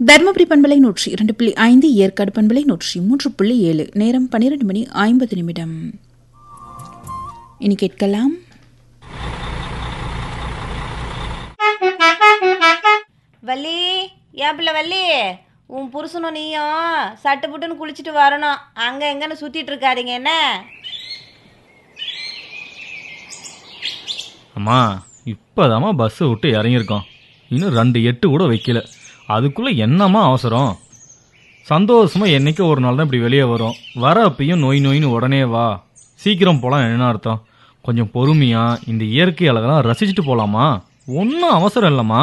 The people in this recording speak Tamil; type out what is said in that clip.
தருமபுரி பண்பலை நூற்றி இரண்டு புள்ளி ஐந்து ஏற்காடு பண்பலை நூற்றி மூன்று புள்ளி ஏழு நேரம் பன்னிரண்டு மணி ஐம்பது நிமிடம் இனி கேட்கலாம் வள்ளி ஏப்பிள்ள வள்ளி உன் புருஷனும் நீயும் சட்டு புட்டுன்னு குளிச்சுட்டு வரணும் அங்கே எங்கன்னு சுற்றிட்டு இருக்காதீங்க என்ன அம்மா இப்போதாம்மா பஸ்ஸை விட்டு இறங்கியிருக்கோம் இன்னும் ரெண்டு எட்டு கூட வைக்கல அதுக்குள்ளே என்னம்மா அவசரம் சந்தோஷமா என்னைக்கு ஒரு நாள் தான் இப்படி வெளியே வரும் வர அப்பயும் நோய் நோயின்னு உடனே வா சீக்கிரம் போகலாம் என்ன அர்த்தம் கொஞ்சம் பொறுமையா இந்த இயற்கை அழகெல்லாம் ரசிச்சுட்டு போகலாமா ஒன்றும் அவசரம் இல்லைம்மா